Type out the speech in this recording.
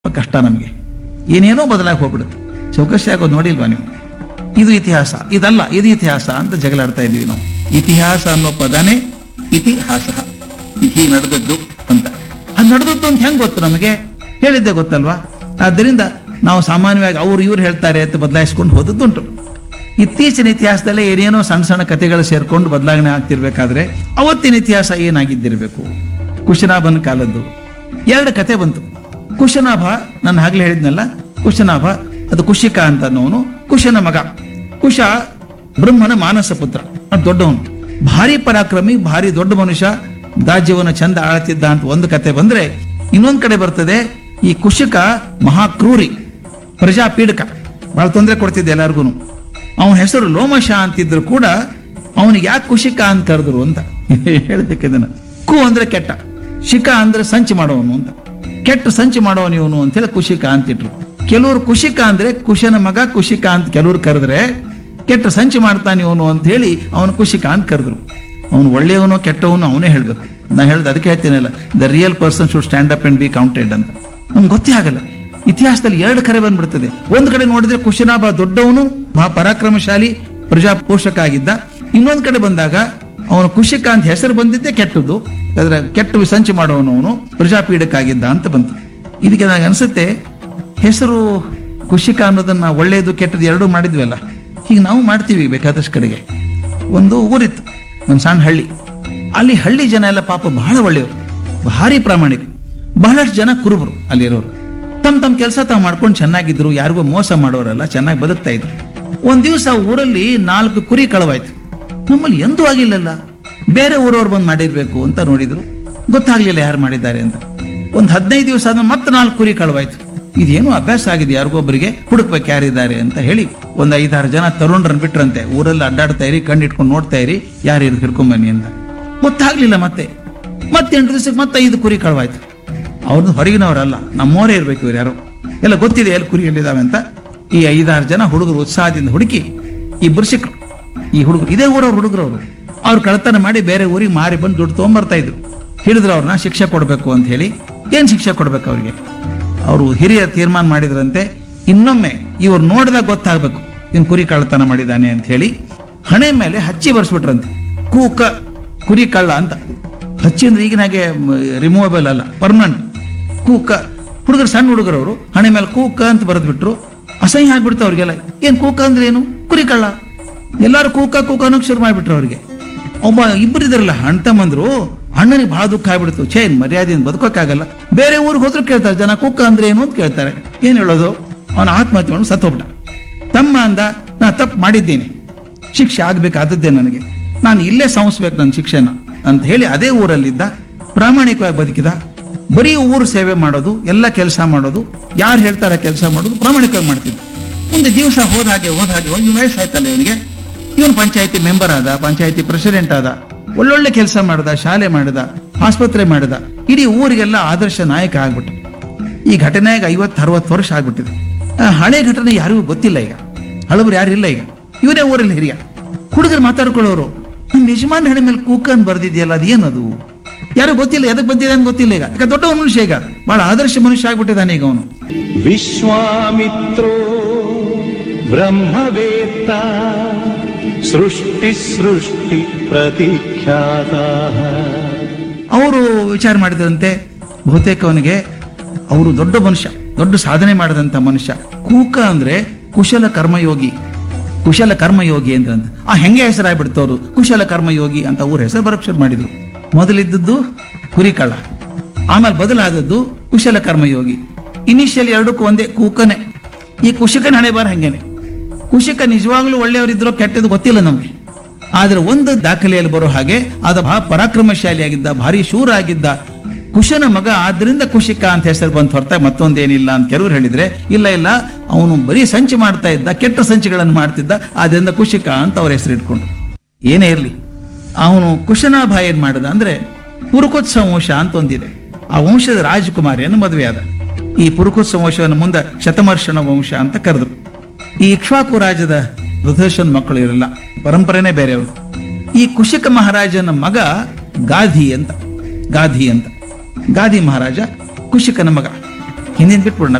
ಕಷ್ಟ ನಮಗೆ ಏನೇನೋ ಬದಲಾಗಿ ಹೋಗ್ಬಿಡುತ್ತೆ ಚೌಕಸಿ ಆಗೋದು ನೋಡಿಲ್ವಾ ನೀವು ಇದು ಇತಿಹಾಸ ಇದಲ್ಲ ಇದು ಇತಿಹಾಸ ಅಂತ ಜಗಳಾಡ್ತಾ ಇದೀವಿ ನಾವು ಇತಿಹಾಸ ಅನ್ನೋ ಪದನೇ ಇತಿಹಾಸ ಇತಿ ನಡೆದದ್ದು ಅಂತ ಅದು ನಡೆದದ್ದು ಅಂತ ಹೆಂಗ್ ಗೊತ್ತು ನಮಗೆ ಹೇಳಿದ್ದೆ ಗೊತ್ತಲ್ವಾ ಆದ್ದರಿಂದ ನಾವು ಸಾಮಾನ್ಯವಾಗಿ ಅವ್ರು ಇವ್ರು ಹೇಳ್ತಾರೆ ಅಂತ ಬದಲಾಯಿಸ್ಕೊಂಡು ಹೋದದ್ದುಂಟು ಇತ್ತೀಚಿನ ಇತಿಹಾಸದಲ್ಲೇ ಏನೇನೋ ಸಣ್ಣ ಸಣ್ಣ ಕಥೆಗಳು ಸೇರ್ಕೊಂಡು ಬದಲಾವಣೆ ಆಗ್ತಿರ್ಬೇಕಾದ್ರೆ ಅವತ್ತಿನ ಇತಿಹಾಸ ಏನಾಗಿದ್ದಿರಬೇಕು ಕುಶನಾಭನ ಕಾಲದ್ದು ಎರಡು ಕತೆ ಬಂತು ಕುಶನಾಭ ನಾನು ಆಗ್ಲೇ ಹೇಳಿದ್ನಲ್ಲ ಕುಶನಾಭ ಅದು ಕುಶಿಕ ಅಂತ ಅನ್ನೋನು ಕುಶನ ಮಗ ಕುಶ ಬ್ರಹ್ಮನ ಮಾನಸ ಪುತ್ರ ಅದು ದೊಡ್ಡವನು ಭಾರಿ ಪರಾಕ್ರಮಿ ಭಾರಿ ದೊಡ್ಡ ಮನುಷ್ಯ ರಾಜ್ಯವನ್ನು ಚಂದ ಆಳ್ತಿದ್ದ ಅಂತ ಒಂದು ಕತೆ ಬಂದ್ರೆ ಇನ್ನೊಂದ್ ಕಡೆ ಬರ್ತದೆ ಈ ಕುಶಿಕ ಮಹಾಕ್ರೂರಿ ಪ್ರಜಾಪೀಡಕ ಬಹಳ ತೊಂದರೆ ಕೊಡ್ತಿದ್ದೆ ಎಲ್ಲಾರ್ಗು ಅವನ ಹೆಸರು ಲೋಮಶ ಅಂತಿದ್ರು ಕೂಡ ಅವನಿಗೆ ಯಾಕೆ ಕುಶಿಕ ಅಂತ ಕರೆದ್ರು ಅಂತ ಹೇಳ್ಬೇಕು ಇದನ್ನ ಕು ಅಂದ್ರೆ ಕೆಟ್ಟ ಶಿಕ ಅಂದ್ರೆ ಸಂಚು ಮಾಡೋವನು ಅಂತ ಕೆಟ್ಟ ಸಂಚು ಮಾಡೋವನು ಇವನು ಅಂತ ಹೇಳಿ ಕುಶಿಕ ಅಂತಿಟ್ರು ಕೆಲವರು ಕುಶಿಕ ಅಂದ್ರೆ ಕುಶನ ಮಗ ಕುಶಿಕ ಅಂತ ಕೆಲವರು ಕರೆದ್ರೆ ಕೆಟ್ಟ ಸಂಚು ಮಾಡ್ತಾನೆ ಇವನು ಅಂತ ಹೇಳಿ ಅವನು ಕುಶಿಕ ಅಂತ ಕರೆದ್ರು ಅವನು ಒಳ್ಳೆಯವನು ಕೆಟ್ಟವನು ಅವನೇ ಹೇಳ್ಬೇಕು ನಾ ಹೇಳ್ದೆ ಅದಕ್ಕೆ ಹೇಳ್ತೀನಲ್ಲ the real person should stand up and be counted ಅಂತ ನಮ್ಗೆ ಗೊತ್ತೇ ಆಗಲ್ಲ ಇತಿಹಾಸದಲ್ಲಿ ಎರಡು ಕರೆ ಬಂದ್ಬಿಡ್ತದೆ ಒಂದು ಕಡೆ ನೋಡಿದ್ರೆ ಕುಶನಾಭ ದೊಡ್ಡವನು ಮಹಾ ಪರಾಕ್ರಮಶಾಲಿ ಪ್ರಜಾ ಪೋಷಕ ಆಗಿದ್ದ ಇನ್ನೊಂದು ಕಡೆ ಬಂದಾಗ ಅವನು ಕುಶಿಕ ಅಂತ ಹೆಸರು ಬಂದಿದ್ದೇ ಕೆಟ್ಟದ್ದು ಅದರ ಕೆಟ್ಟ ಸಂಚು ಮಾಡುವವನು ಅವನು ಪ್ರಜಾಪೀಡಕ ಆಗಿದ್ದ ಅಂತ ಬಂತು ಇದಕ್ಕೆ ನನಗೆ ಅನ್ಸುತ್ತೆ ಹೆಸರು ಕುಶಿಕ ಅನ್ನೋದನ್ನ ಒಳ್ಳೆಯದು ಕೆಟ್ಟದ್ದು ಎರಡೂ ಮಾಡಿದ್ವಲ್ಲ ಹೀಗೆ ನಾವು ಮಾಡ್ತೀವಿ ಬೇಕಾದಷ್ಟು ಕಡೆಗೆ ಒಂದು ಊರಿತ್ತು ಒಂದು ಸಣ್ಣ ಹಳ್ಳಿ ಅಲ್ಲಿ ಹಳ್ಳಿ ಜನ ಎಲ್ಲ ಪಾಪ ಬಹಳ ಒಳ್ಳೆಯವರು ಭಾರಿ ಪ್ರಾಮಾಣಿಕ ಬಹಳಷ್ಟು ಜನ ಕುರುಬರು ಅಲ್ಲಿರೋರು ತಮ್ಮ ತಮ್ಮ ಕೆಲಸ ತಾವು ಮಾಡ್ಕೊಂಡು ಚೆನ್ನಾಗಿದ್ರು ಯಾರಿಗೂ ಮೋಸ ಮಾಡೋರಲ್ಲ ಚೆನ್ನಾಗಿ ಬದುಕ್ತಾ ಇದ್ರು ಒಂದ್ ದಿವಸ ಊರಲ್ಲಿ ನಾಲ್ಕು ಕುರಿ ಕಳವಾಯ್ತು ನಮ್ಮಲ್ಲಿ ಎಂದೂ ಆಗಿಲ್ಲಲ್ಲ ಬೇರೆ ಊರವ್ರು ಬಂದು ಮಾಡಿರ್ಬೇಕು ಅಂತ ನೋಡಿದ್ರು ಗೊತ್ತಾಗ್ಲಿಲ್ಲ ಯಾರು ಮಾಡಿದ್ದಾರೆ ಅಂತ ಒಂದ್ ಹದಿನೈದು ದಿವಸ ಆದ್ಮೇಲೆ ಮತ್ತೆ ನಾಲ್ಕು ಕುರಿ ಕಳವಾಯ್ತು ಇದೇನು ಅಭ್ಯಾಸ ಆಗಿದೆ ಯಾರಿಗೊಬ್ಬರಿಗೆ ಹುಡುಕ್ಬೇಕು ಯಾರಿದ್ದಾರೆ ಅಂತ ಹೇಳಿ ಒಂದ್ ಐದಾರು ಜನ ತರುಣರನ್ನ ಬಿಟ್ರಂತೆ ಊರಲ್ಲಿ ಅಡ್ಡಾಡ್ತಾ ಇರಿ ಕಣ್ಣು ಇಟ್ಕೊಂಡು ನೋಡ್ತಾ ಇರಿ ಯಾರು ಇದು ಹಿಡ್ಕೊಂಬನ್ನಿ ಅಂತ ಗೊತ್ತಾಗ್ಲಿಲ್ಲ ಮತ್ತೆ ಮತ್ತೆ ಎಂಟು ದಿವಸಕ್ಕೆ ಮತ್ತೆ ಐದು ಕುರಿ ಕಳವಾಯ್ತು ಅವ್ರದ್ದು ಹೊರಗಿನವರಲ್ಲ ನಮ್ಮವರೇ ಇರ್ಬೇಕು ಇವ್ರು ಯಾರು ಎಲ್ಲ ಗೊತ್ತಿದೆ ಎಲ್ಲಿ ಕುರಿ ಎಲ್ಲಿದಾವೆ ಅಂತ ಈ ಐದಾರು ಜನ ಹುಡುಗರು ಉತ್ಸಾಹದಿಂದ ಹುಡುಕಿ ಇಬ್ಬರು ಸಿಕ್ಕರು ಈ ಹುಡುಗರು ಇದೇ ಊರವ್ರ ಹುಡುಗರು ಅವರು ಅವ್ರು ಕಳ್ತನ ಮಾಡಿ ಬೇರೆ ಊರಿಗೆ ಮಾರಿ ಬಂದು ದುಡ್ಡು ತೊಗೊಂಬರ್ತಾ ಇದ್ರು ಹಿಡಿದ್ರು ಅವ್ರನ್ನ ಶಿಕ್ಷೆ ಕೊಡಬೇಕು ಅಂತ ಹೇಳಿ ಏನ್ ಶಿಕ್ಷೆ ಕೊಡ್ಬೇಕು ಅವ್ರಿಗೆ ಅವರು ಹಿರಿಯ ತೀರ್ಮಾನ ಮಾಡಿದ್ರಂತೆ ಇನ್ನೊಮ್ಮೆ ಇವ್ರು ನೋಡಿದಾಗ ಗೊತ್ತಾಗ್ಬೇಕು ಇನ್ ಕುರಿ ಕಳ್ಳತನ ಮಾಡಿದಾನೆ ಅಂತ ಹೇಳಿ ಹಣೆ ಮೇಲೆ ಹಚ್ಚಿ ಬರ್ಸ್ಬಿಟ್ರಂತೆ ಕೂಕ ಕುರಿ ಕಳ್ಳ ಅಂತ ಹಚ್ಚಿ ಅಂದ್ರೆ ಈಗಿನ ಹಾಗೆ ರಿಮೂವಬಲ್ ಅಲ್ಲ ಪರ್ಮನೆಂಟ್ ಕೂಕ ಹುಡುಗರು ಸಣ್ಣ ಹುಡುಗರು ಅವರು ಹಣೆ ಮೇಲೆ ಕೂಕ ಅಂತ ಬರೆದ್ಬಿಟ್ರು ಅಸಹ್ಯ ಆಗ್ಬಿಡ್ತು ಅವ್ರಿಗೆಲ್ಲ ಏನ್ ಕೂಕ ಅಂದ್ರೆ ಏನು ಕುರಿ ಕಳ್ಳ ಎಲ್ಲಾರು ಕೂಕ ಕೂಕ ಅನ್ನೋಕ್ ಶುರು ಮಾಡ್ಬಿಟ್ರು ಅವ್ರಿಗೆ ಒಬ್ಬ ಇಬ್ಬರು ಇದ್ರಲ್ಲ ಅಣ್ಣ ತಮ್ಮಂದ್ರು ಅಣ್ಣನಿಗೆ ಬಹಳ ದುಃಖ ಆಗ್ಬಿಡ್ತು ಛೇ ಮರ್ಯಾದೆಯಿಂದ ಬದುಕೋಕ್ಕಾಗಲ್ಲ ಬೇರೆ ಊರಿಗೆ ಹೋದ್ರು ಕೇಳ್ತಾರೆ ಜನ ಕುಕ್ಕ ಅಂದ್ರೆ ಏನು ಅಂತ ಕೇಳ್ತಾರೆ ಏನ್ ಹೇಳೋದು ಅವನ ಆತ್ಮಹತ್ಯೆ ಮಾಡಿ ಸತ್ತೋಗ್ಬಿಟ್ಟ ತಮ್ಮ ಅಂದ ನಾ ತಪ್ಪು ಮಾಡಿದ್ದೀನಿ ಶಿಕ್ಷೆ ಆಗ್ಬೇಕಾದದ್ದೇ ನನಗೆ ನಾನು ಇಲ್ಲೇ ಸಂಸ್ಬೇಕು ನನ್ನ ಶಿಕ್ಷೆನ ಅಂತ ಹೇಳಿ ಅದೇ ಊರಲ್ಲಿದ್ದ ಪ್ರಾಮಾಣಿಕವಾಗಿ ಬದುಕಿದ ಬರೀ ಊರು ಸೇವೆ ಮಾಡೋದು ಎಲ್ಲ ಕೆಲಸ ಮಾಡೋದು ಯಾರು ಹೇಳ್ತಾರೆ ಕೆಲಸ ಮಾಡೋದು ಪ್ರಾಮಾಣಿಕವಾಗಿ ಮಾಡ್ತಿದ್ದ ಮುಂದೆ ದಿವಸ ಹೋದ ಹಾಗೆ ಹೋದ ಹಾಗೆ ಒಂದು ವಯಸ್ಸಾಯ್ತಲ್ಲ ಇವನಿಗೆ ಇವನು ಪಂಚಾಯತಿ ಮೆಂಬರ್ ಆದ ಪಂಚಾಯತಿ ಪ್ರೆಸಿಡೆಂಟ್ ಆದ ಒಳ್ಳೊಳ್ಳೆ ಕೆಲಸ ಮಾಡಿದ ಶಾಲೆ ಮಾಡಿದ ಆಸ್ಪತ್ರೆ ಮಾಡಿದ ಇಡೀ ಊರಿಗೆಲ್ಲ ಆದರ್ಶ ನಾಯಕ ಆಗ್ಬಿಟ್ಟ ಈ ಘಟನೆಗೆ ಐವತ್ತು ಅರವತ್ತು ವರ್ಷ ಆಗ್ಬಿಟ್ಟಿದೆ ಆ ಹಳೆ ಘಟನೆ ಯಾರಿಗೂ ಗೊತ್ತಿಲ್ಲ ಈಗ ಹಳಬರು ಯಾರು ಇಲ್ಲ ಈಗ ಇವನೇ ಊರಲ್ಲಿ ಹಿರಿಯ ಹುಡುಗರು ಮಾತಾಡ್ಕೊಳ್ಳೋರು ನಮ್ಮ ಯಜಮಾನ್ ಹಣೆ ಮೇಲೆ ಕೂಕನ್ ಬರ್ದಿದ್ಯಲ್ಲ ಅದೇನದು ಯಾರು ಗೊತ್ತಿಲ್ಲ ಎದಕ್ ಬಂದಿದೆ ಅಂತ ಗೊತ್ತಿಲ್ಲ ಈಗ ಯಾಕೆ ದೊಡ್ಡ ಮನುಷ್ಯ ಈಗ ಬಹಳ ಆದರ್ಶ ಮನುಷ್ಯ ಆಗ್ಬಿಟ್ಟಿದ್ದಾನೆ ಈಗ ಅವನು विश्वामित्रो ब्रह्मवेत्ता सृष्टिसृष्टिप्रतिख्याताः ಅವರು ವಿಚಾರ ಮಾಡಿದಂತೆ ಬಹುತೇಕ ಅವನಿಗೆ ಅವರು ದೊಡ್ಡ ಮನುಷ್ಯ ದೊಡ್ಡ ಸಾಧನೆ ಮಾಡಿದಂತ ಮನುಷ್ಯ ಕೂಕ ಅಂದ್ರೆ ಕುಶಲ ಕರ್ಮಯೋಗಿ ಕುಶಲ ಕರ್ಮಯೋಗಿ ಅಂತ ಅಂತ. ಆ ಹೆಂಗೆ ಹೆಸರಾಗ್ಬಿಡ್ತು ಅವರು ಕುಶಲ ಕರ್ಮಯೋಗಿ ಅಂತ ಅವ್ರ ಹೆಸರು ಬರಕ್ ಶುರು ಮಾಡಿದ್ರು ಮೊದಲಿದ್ದದ್ದು ಕುರಿಕಳ್ಳ ಆಮೇಲೆ ಬದಲಾದದ್ದು ಕುಶಲ ಕರ್ಮಯೋಗಿ ಇನಿಷಿಯಲ್ ಎರಡಕ್ಕೂ ಒಂದೇ ಕೂಕನೆ ಈ ಕುಶಿಕನ ಹಣೆ ಬಾರ ಹಂಗೇನೆ ಕುಶಿಕ ನಿಜವಾಗ್ಲೂ ಒಳ್ಳೆಯವರಿದ್ರೋ ಕೆಟ್ಟದ್ದು ಗೊತ್ತಿಲ್ಲ ನಮ್ಗೆ ಆದ್ರೆ ಒಂದು ದಾಖಲೆಯಲ್ಲಿ ಬರೋ ಹಾಗೆ ಆದ ಬಹಳ ಪರಾಕ್ರಮಶಾಲಿಯಾಗಿದ್ದ ಭಾರಿ ಶೂರ ಆಗಿದ್ದ ಕುಶನ ಮಗ ಆದ್ರಿಂದ ಕುಶಿಕ ಅಂತ ಹೆಸರು ಬಂತು ಹೊರತ ಮತ್ತೊಂದೇನಿಲ್ಲ ಅಂತ ಕೆಲವರು ಹೇಳಿದ್ರೆ ಇಲ್ಲ ಇಲ್ಲ ಅವನು ಬರೀ ಸಂಚು ಮಾಡ್ತಾ ಇದ್ದ ಕೆಟ್ಟ ಸಂಚುಗಳನ್ನು ಮಾಡ್ತಿದ್ದ ಆದ್ರಿಂದ ಕುಶಿಕ ಅಂತ ಅವ್ರ ಹೆಸರು ಇಟ್ಕೊಂಡು ಏನೇ ಇರಲಿ ಅವನು ಕುಶನಾಭ ಏನ್ ಮಾಡಿದ ಅಂದ್ರೆ ಪುರುಕೋತ್ಸವ ವಂಶ ಅಂತ ಒಂದಿದೆ ಆ ವಂಶದ ರಾಜಕುಮಾರಿಯನ್ನು ಮದುವೆ ಆದ ಈ ಪುರುಕೋತ್ಸವ ವಂಶವನ್ನು ಮುಂದೆ ಶತಮರ್ಷಣ ವಂಶ ಅಂತ ಕರೆದ್ರು ಈ ಇಕ್ಷ್ವಾಕು ರಾಜದ ಋತುಷನ್ ಮಕ್ಕಳು ಇರಲ್ಲ ಪರಂಪರೆನೇ ಬೇರೆಯವರು ಈ ಕುಶಿಕ ಮಹಾರಾಜನ ಮಗ ಗಾಧಿ ಅಂತ ಗಾಧಿ ಅಂತ ಗಾಧಿ ಮಹಾರಾಜ ಕುಶಿಕನ ಮಗ ಹಿಂದಿನ ಬಿಟ್ಬಿಡೋಣ